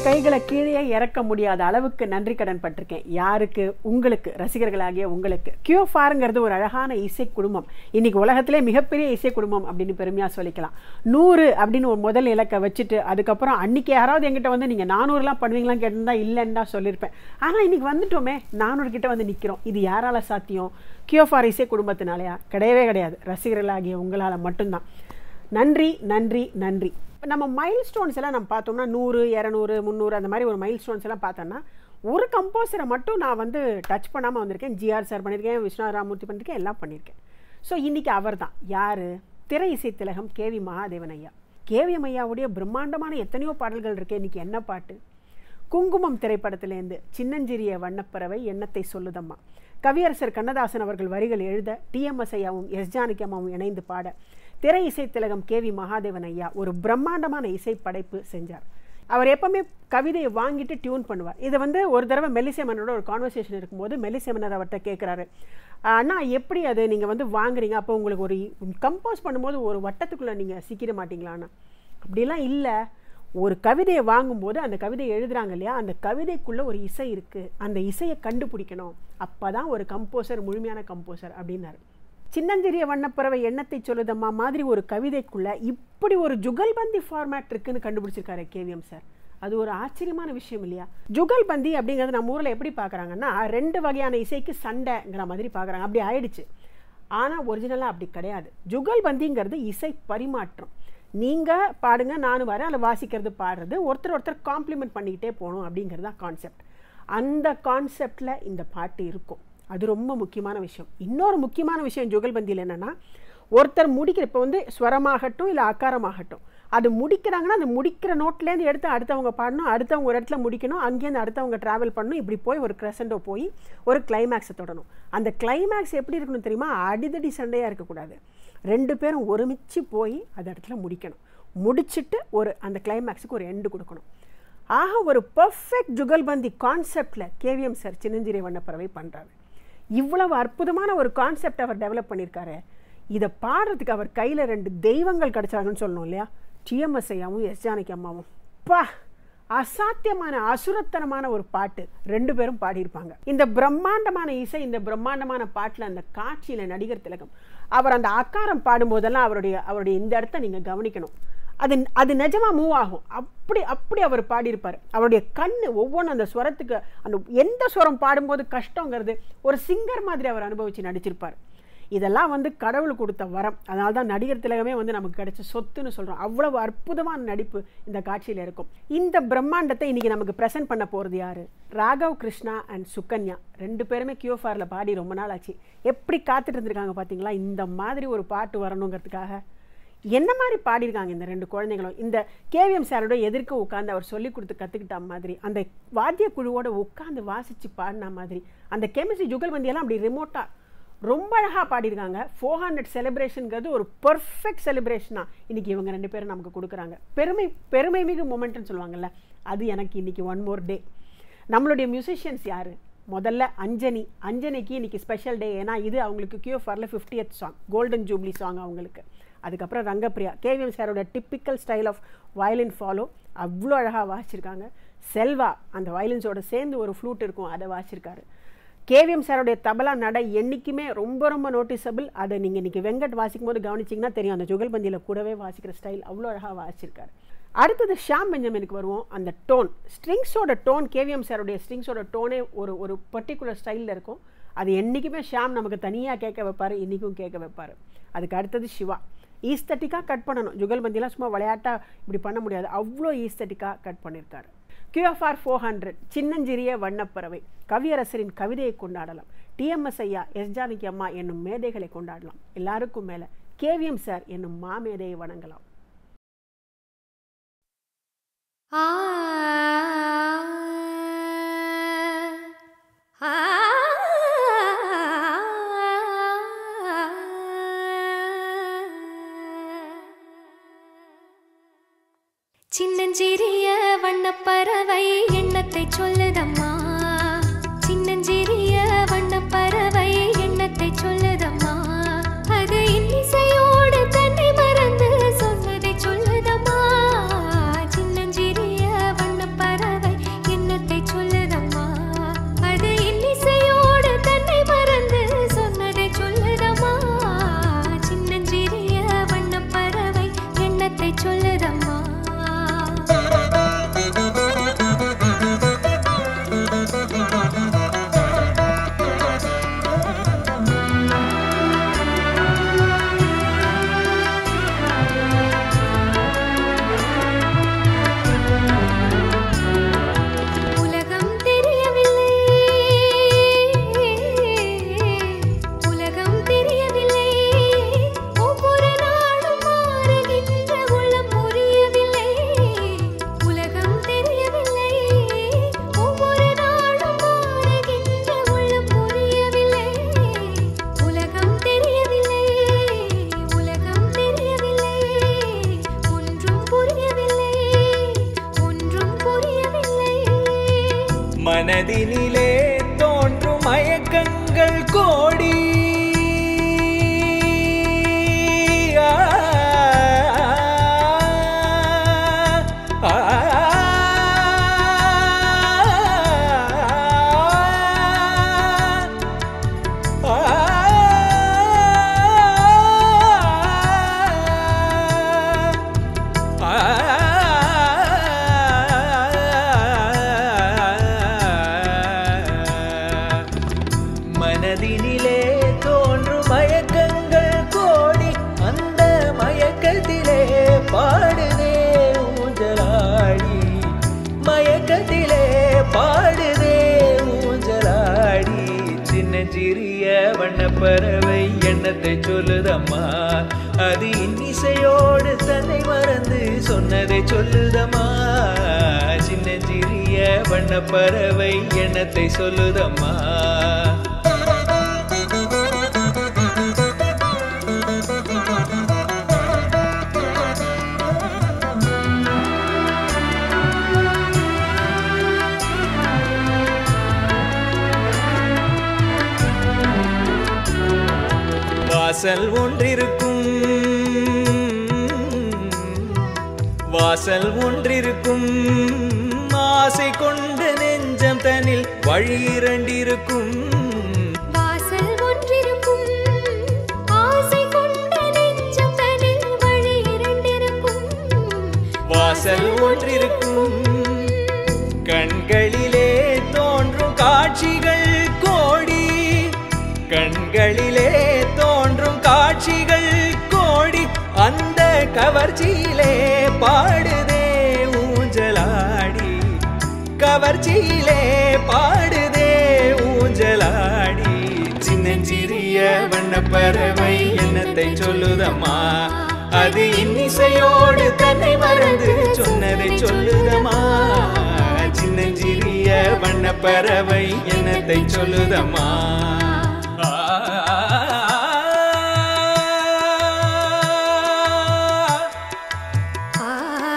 கைகளை கீழே இறக்க முடியாத அளவுக்கு நன்றி கடன் பட்டிருக்கேன் யாருக்கு உங்களுக்கு ரசிகர்களாகிய உங்களுக்கு கியோஃபாருங்கிறது ஒரு அழகான இசை குடும்பம் இன்னைக்கு உலகத்திலே மிகப்பெரிய இசை குடும்பம் அப்படின்னு பெருமையாக சொல்லிக்கலாம் நூறு அப்படின்னு ஒரு முதல் இலக்கை வச்சுட்டு அதுக்கப்புறம் அன்னைக்கு யாராவது என்கிட்ட வந்து நீங்கள் நானூறுலாம் பண்ணுவீங்களான்னு கேட்டிருந்தா இல்லைன்னு தான் சொல்லியிருப்பேன் ஆனால் இன்னைக்கு வந்துட்டோமே நானூறு கிட்ட வந்து நிற்கிறோம் இது யாரால சாத்தியம் கியோஃபார் இசை குடும்பத்தினாலயா கிடையவே கிடையாது ரசிகர்களாகிய உங்களால் மட்டும்தான் நன்றி நன்றி நன்றி இப்ப நம்ம மைல் ஸ்டோன்ஸ் எல்லாம் நம்ம பார்த்தோம்னா நூறு இரநூறு முந்நூறு அந்த மாதிரி ஒரு மைல் ஸ்டோன்ஸ் எல்லாம் பார்த்தோன்னா ஒரு கம்போசரை மட்டும் நான் வந்து டச் பண்ணாமல் வந்திருக்கேன் ஜிஆர் சார் பண்ணியிருக்கேன் விஸ்வநாத ராமூர்த்தி பண்ணியிருக்கேன் எல்லாம் பண்ணியிருக்கேன் ஸோ இன்றைக்கி அவர் தான் யார் திரை இசை திலகம் கேவி மகாதேவன் ஐயா கேவி ஐயாவுடைய பிரம்மாண்டமான எத்தனையோ பாடல்கள் இருக்கு இன்றைக்கி என்ன பாட்டு குங்குமம் திரைப்படத்திலேருந்து சின்னஞ்சிறிய வண்ணப்பறவை எண்ணத்தை சொல்லுதம்மா கவியரசர் கண்ணதாசன் அவர்கள் வரிகள் எழுத டிஎம்எஸ் ஐயாவும் எஸ் ஜானகி அம்மாவும் இணைந்து பாட திரை இசை திலகம் கேவி மகாதேவன் ஐயா ஒரு பிரம்மாண்டமான இசை படைப்பு செஞ்சார் அவர் எப்பவுமே கவிதையை வாங்கிட்டு டியூன் பண்ணுவார் இதை வந்து ஒரு தடவை மெல்லிசேமனோட ஒரு கான்வர்சேஷன் இருக்கும்போது மெல்லிசேமனர் அவர்கிட்ட கேட்குறாரு அண்ணா எப்படி அது நீங்கள் வந்து வாங்குறீங்க அப்போ உங்களுக்கு ஒரு கம்போஸ் பண்ணும்போது ஒரு வட்டத்துக்குள்ளே நீங்கள் சிக்கிட மாட்டீங்களாண்ணா அப்படிலாம் இல்லை ஒரு கவிதையை வாங்கும்போது அந்த கவிதையை எழுதுறாங்க இல்லையா அந்த கவிதைக்குள்ளே ஒரு இசை இருக்குது அந்த இசையை கண்டுபிடிக்கணும் அப்போ தான் ஒரு கம்போசர் முழுமையான கம்போசர் அப்படின்னாரு சின்னஞ்சிறிய வண்ணப்பறவை எண்ணத்தை சொல்லுதம்மா மாதிரி ஒரு கவிதைக்குள்ள இப்படி ஒரு ஜுகல்பந்தி ஃபார்மேட் இருக்குன்னு கண்டுபிடிச்சிருக்காரு கேவிஎம் சார் அது ஒரு ஆச்சரியமான விஷயம் இல்லையா ஜுகல்பந்தி அப்படிங்கிறது நம்ம ஊரில் எப்படி பார்க்குறாங்கன்னா ரெண்டு வகையான இசைக்கு சண்டைங்கிற மாதிரி பார்க்குறாங்க அப்படி ஆயிடுச்சு ஆனால் ஒரிஜினலாக அப்படி கிடையாது ஜுகல்பந்திங்கிறது இசை பரிமாற்றம் நீங்கள் பாடுங்க நானும் வரேன் அதில் வாசிக்கிறது பாடுறது ஒருத்தர் ஒருத்தர் காம்ப்ளிமெண்ட் பண்ணிக்கிட்டே போகணும் அப்படிங்கிறது தான் கான்செப்ட் அந்த கான்செப்டில் இந்த பாட்டு இருக்கும் அது ரொம்ப முக்கியமான விஷயம் இன்னொரு முக்கியமான விஷயம் ஜுகல்பந்தியில் என்னென்னா ஒருத்தர் முடிக்கிற இப்போ வந்து ஸ்வரமாகட்டும் இல்லை அக்காரமாகட்டும் அது முடிக்கிறாங்கன்னா அது முடிக்கிற நோட்லேருந்து எடுத்து அடுத்தவங்க பாடணும் அடுத்தவங்க ஒரு இடத்துல முடிக்கணும் அங்கேருந்து அடுத்தவங்க ட்ராவல் பண்ணணும் இப்படி போய் ஒரு க்ரெசண்டோ போய் ஒரு கிளைமேக்ஸை தொடணும் அந்த கிளைமேக்ஸ் எப்படி இருக்கணும் தெரியுமா அடிதடி சண்டையாக இருக்கக்கூடாது ரெண்டு பேரும் ஒருமிச்சு போய் அந்த இடத்துல முடிக்கணும் முடிச்சுட்டு ஒரு அந்த கிளைமேக்ஸுக்கு ஒரு எண்டு கொடுக்கணும் ஆக ஒரு பர்ஃபெக்ட் ஜுகல்பந்தி கான்செப்டில் கேவிஎம் சார் சின்னஞ்சிறை வண்ணப்பறவை பண்ணுறாரு இவ்வளவு அற்புதமான ஒரு கான்செப்ட் அவர் டெவலப் பண்ணியிருக்காரு இதை பாடுறதுக்கு அவர் கையில் ரெண்டு தெய்வங்கள் கிடச்சாங்கன்னு சொல்லணும் இல்லையா டிஎம்எஸ் ஐயாவும் எஸ் ஜானகி அம்மாவும் பா அசாத்தியமான அசுரத்தனமான ஒரு பாட்டு ரெண்டு பேரும் பாடியிருப்பாங்க இந்த பிரம்மாண்டமான இசை இந்த பிரம்மாண்டமான பாட்டில் அந்த காட்சியில் நடிகர் திலகம் அவர் அந்த அக்காரம் பாடும்போதெல்லாம் அவருடைய அவருடைய இந்த இடத்த நீங்கள் கவனிக்கணும் அது அது நிஜமாக மூவ் ஆகும் அப்படி அப்படி அவர் பாடியிருப்பார் அவருடைய கண் ஒவ்வொன்றும் அந்த ஸ்வரத்துக்கு அந்த எந்த ஸ்வரம் பாடும்போது கஷ்டங்கிறது ஒரு சிங்கர் மாதிரி அவர் அனுபவித்து நடிச்சிருப்பார் இதெல்லாம் வந்து கடவுள் கொடுத்த வரம் அதனால தான் நடிகர் திலகமே வந்து நமக்கு கிடைச்ச சொத்துன்னு சொல்கிறோம் அவ்வளவு அற்புதமான நடிப்பு இந்த காட்சியில் இருக்கும் இந்த பிரம்மாண்டத்தை இன்றைக்கி நமக்கு ப்ரெசென்ட் பண்ண போகிறது யார் ராகவ் கிருஷ்ணா அண்ட் சுகன்யா ரெண்டு பேருமே கியூஃபாரில் பாடி ரொம்ப நாள் ஆச்சு எப்படி காத்துட்டு இருந்திருக்காங்க பார்த்தீங்களா இந்த மாதிரி ஒரு பாட்டு வரணுங்கிறதுக்காக என்ன மாதிரி பாடியிருக்காங்க இந்த ரெண்டு குழந்தைங்களும் இந்த கேவிஎம் சாரோட எதிர்க்க உட்காந்து அவர் சொல்லி கொடுத்து கற்றுக்கிட்ட மாதிரி அந்த வாத்திய குழுவோட உட்காந்து வாசித்து பாடின மாதிரி அந்த கெமிஸ்ட்ரி ஜுகல்பந்தியெல்லாம் அப்படி ரிமோட்டாக ரொம்ப அழகாக பாடியிருக்காங்க ஃபோர் ஹண்ட்ரட் செலிப்ரேஷனுங்கிறது ஒரு பர்ஃபெக்ட் செலிப்ரேஷனாக இன்றைக்கி இவங்க ரெண்டு பேரும் நமக்கு கொடுக்குறாங்க பெருமை பெருமை மிகு மூமெண்ட்னு சொல்லுவாங்கல்ல அது எனக்கு இன்றைக்கி ஒன் மோர் டே நம்மளுடைய மியூசிஷியன்ஸ் யார் முதல்ல அஞ்சனி அஞ்சனிக்கு இன்றைக்கி ஸ்பெஷல் டே ஏன்னா இது அவங்களுக்கு கியூஎஃப்ஆரில் fiftieth song golden jubilee song அவங்களுக்கு அதுக்கப்புறம் ரங்கப்பிரியா கேவிஎம் சாரோட typical style of violin follow அவ்வளோ அழகாக வாசிச்சிருக்காங்க செல்வா அந்த வயலின்ஸோட சேர்ந்து ஒரு ஃப்ளூட் இருக்கும் அதை வாசிச்சிருக்காரு கேவிஎம் சாரோடைய தபலா நடை என்றைக்குமே ரொம்ப ரொம்ப நோட்டிசபிள் அதை நீங்கள் இன்றைக்கி வெங்கட் வாசிக்கும் போது கவனிச்சிங்கன்னா தெரியும் அந்த ஜுகல்பந்தியில் கூடவே வாசிக்கிற ஸ்டைல் அவ்வளோ அழகாக வாசிச்சிருக்காரு அடுத்தது ஷாம் பெஞ்சமினுக்கு வருவோம் அந்த டோன் ஸ்ட்ரிங்ஸோட டோன் கேவிஎம் சாரோடைய ஸ்ட்ரிங்ஸோட டோனே ஒரு ஒரு பர்டிகுலர் ஸ்டைலில் இருக்கும் அது என்றைக்குமே ஷாம் நமக்கு தனியாக கேட்க வைப்பார் இன்றைக்கும் கேட்க வைப்பார் அதுக்கு அடுத்தது சிவா ஈஸ்தட்டிக்காக கட் பண்ணணும் ஜுகல்பந்திலாம் சும்மா விளையாட்டாக இப்படி பண்ண முடியாது அவ்வளோ ஈஸ்தட்டிக்காக கட் பண்ணியிருக்காரு கியூஎஃப்ஆர் ஃபோர் ஹண்ட்ரட் சின்னஞ்சிறிய வண்ணப்பறவை கவியரசரின் கவிதையை கொண்டாடலாம் டிஎம்எஸ் ஐயா எஸ் ஜானகி அம்மா என்னும் மேதைகளை கொண்டாடலாம் எல்லாருக்கும் மேலே கேவிஎம் சார் என்னும் மாமேதையை வணங்கலாம் ஆ ஆ சின்னஞ்சிறிய வண்ணப்பறவை எண்ணத்தை சொல்லுதம்மா சின்னஞ்சிறிய வண்ணப்பறவை எண்ணத்தை சொல்லுதம்மா அது இன்னிசையோடு தன்னை மறந்து சொன்னதை சொல்லுதம்மா சின்னஞ்சிறிய வண்ணப்பறவை மனதினிலே தோன்றும் மயக்கங்கள் கோடி ஆ, ஆ, மனதினிலே தோன்றும் மயக்கங்கள் கோடி அந்த மயக்கத்திலே பாடுதே ஊஞ்சலாடி மயக்கத்திலே பாடுதே ஊஞ்சலாடி சின்னஞ்சிறிய வண்ணப்பறவை எண்ணத்தை சொல்லுதம்மா அது இன்னிசையோடு தன்னை மறந்து சொன்னதை சொல்லுதம்மா சின்னஞ்சிறிய வண்ணப்பறவை எண்ணத்தை சொல்லுதம்மா வாசல் ஒன்றிருக்கும் வாசல் ஒன்றிருக்கும் ஆசை கொண்ட நெஞ்சம் தனில் வழி இரண்டிருக்கும் வாசல் ஒன்றிருக்கும் ஆசை கொண்ட நெஞ்சம் தனில் வழி இரண்டிருக்கும் வாசல் ஒன்றிருக்கும் கண்களிலே தோன்றும் காட்சிகள் கோடி கண்களிலே தோன்றும் காட்சிகள் கோடி அந்த கவர்ச்சியிலே பாடுதே ஊஞ்சலாடி கவர்ச்சியிலே பாடுதே ஊஞ்சலாடி சின்னஞ்சிறிய வண்ணப்பறவை எண்ணத்தை சொல்லுதம்மா அது இன்னிசையோடு தன்னை மறந்து சொன்னதை சொல்லுதம்மா சின்னஞ்சிறிய வண்ணப்பறவை எண்ணத்தை சொல்லுதம்மா ஆ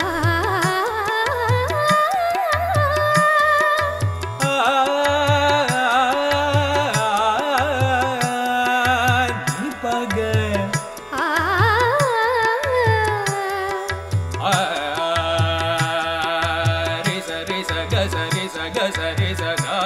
பக ஆ ரிச ரிச கச ரிச கச ரிச கா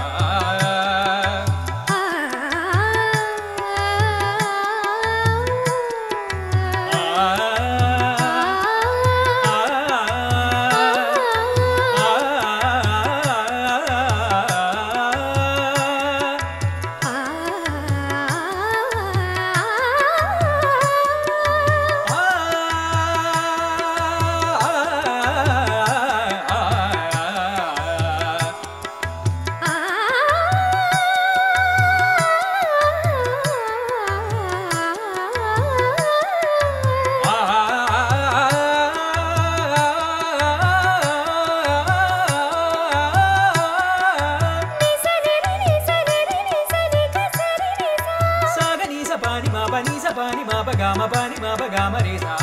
సాగనీస పాని మా పనీస పాని మా పగామ పాని మా పగామ రే సా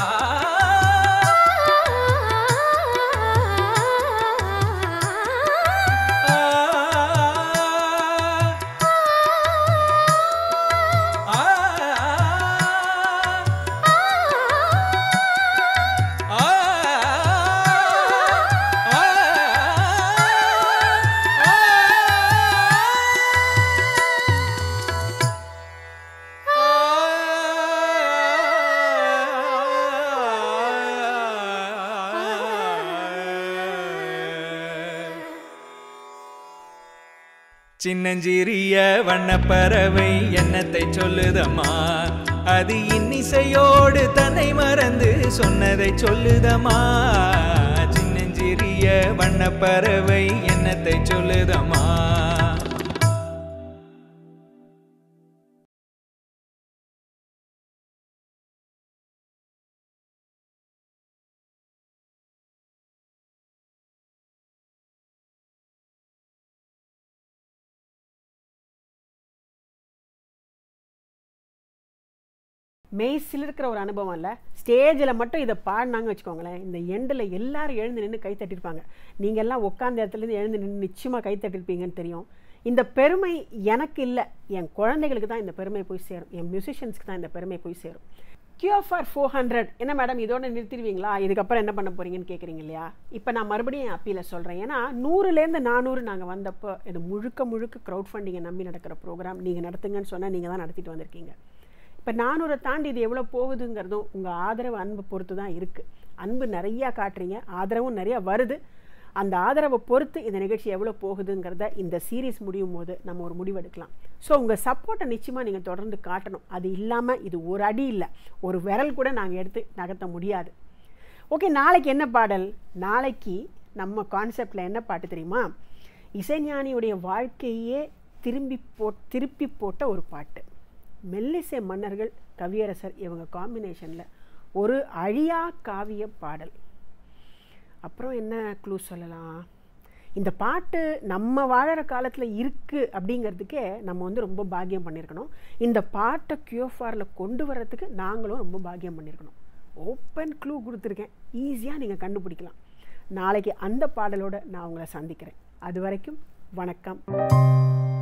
சின்னஞ்சிறிய வண்ணப்பறவை எண்ணத்தை சொல்லுதம்மா அது இன்னிசையோடு தன்னை மறந்து சொன்னதை சொல்லுதம்மா சின்னஞ்சிறிய வண்ணப்பறவை எண்ணத்தை சொல்லுதம்மா மெய்சில் இருக்கிற ஒரு அனுபவம் இல்லை ஸ்டேஜில் மட்டும் இதை பாடினாங்க வச்சுக்கோங்களேன் இந்த எண்டில் எல்லாரும் எழுந்து நின்று கை தட்டிருப்பாங்க நீங்கள் எல்லாம் உட்காந்த இடத்துலேருந்து எழுந்து நின்று நிச்சயமாக கை தட்டிருப்பீங்கன்னு தெரியும் இந்த பெருமை எனக்கு இல்லை என் குழந்தைகளுக்கு தான் இந்த பெருமை போய் சேரும் என் மியூசிஷியன்ஸ்க்கு தான் இந்த பெருமை போய் சேரும் கியூ ஃபார் ஃபோர் ஹண்ட்ரட் என்ன மேடம் இதோட நிறுத்திடுவீங்களா இதுக்கப்புறம் என்ன பண்ண போறீங்கன்னு கேட்குறீங்க இல்லையா இப்போ நான் மறுபடியும் என் அப்பீல சொல்கிறேன் ஏன்னா நூறுலேருந்து நானூறு நாங்கள் வந்தப்போ இது முழுக்க முழுக்க க்ரௌட் ஃபண்டிங்கை நம்பி நடக்கிற ப்ரோக்ராம் நீங்கள் நடத்துங்கன்னு சொன்னால் நீங்கள் தான் நடத்திட்டு வந்திருக்கீங்க இப்போ நானூறை தாண்டி இது எவ்வளோ போகுதுங்கிறதும் உங்கள் ஆதரவு அன்பை பொறுத்து தான் இருக்குது அன்பு நிறையா காட்டுறீங்க ஆதரவும் நிறையா வருது அந்த ஆதரவை பொறுத்து இந்த நிகழ்ச்சி எவ்வளோ போகுதுங்கிறத இந்த சீரீஸ் முடியும் போது நம்ம ஒரு முடிவு எடுக்கலாம் ஸோ உங்கள் சப்போர்ட்டை நிச்சயமாக நீங்கள் தொடர்ந்து காட்டணும் அது இல்லாமல் இது ஒரு அடி இல்லை ஒரு விரல் கூட நாங்கள் எடுத்து நகர்த்த முடியாது ஓகே நாளைக்கு என்ன பாடல் நாளைக்கு நம்ம கான்செப்டில் என்ன பாட்டு தெரியுமா இசைஞானியுடைய வாழ்க்கையே திரும்பி போ திருப்பி போட்ட ஒரு பாட்டு மெல்லிசை மன்னர்கள் கவியரசர் இவங்க காம்பினேஷனில் ஒரு அழியா காவிய பாடல் அப்புறம் என்ன க்ளூ சொல்லலாம் இந்த பாட்டு நம்ம வாழற காலத்தில் இருக்குது அப்படிங்கிறதுக்கே நம்ம வந்து ரொம்ப பாக்கியம் பண்ணியிருக்கணும் இந்த பாட்டை கியூஎஃப்ஆரில் கொண்டு வர்றதுக்கு நாங்களும் ரொம்ப பாக்கியம் பண்ணியிருக்கணும் ஓப்பன் க்ளூ கொடுத்துருக்கேன் ஈஸியாக நீங்கள் கண்டுபிடிக்கலாம் நாளைக்கு அந்த பாடலோடு நான் உங்களை சந்திக்கிறேன் அது வரைக்கும் வணக்கம்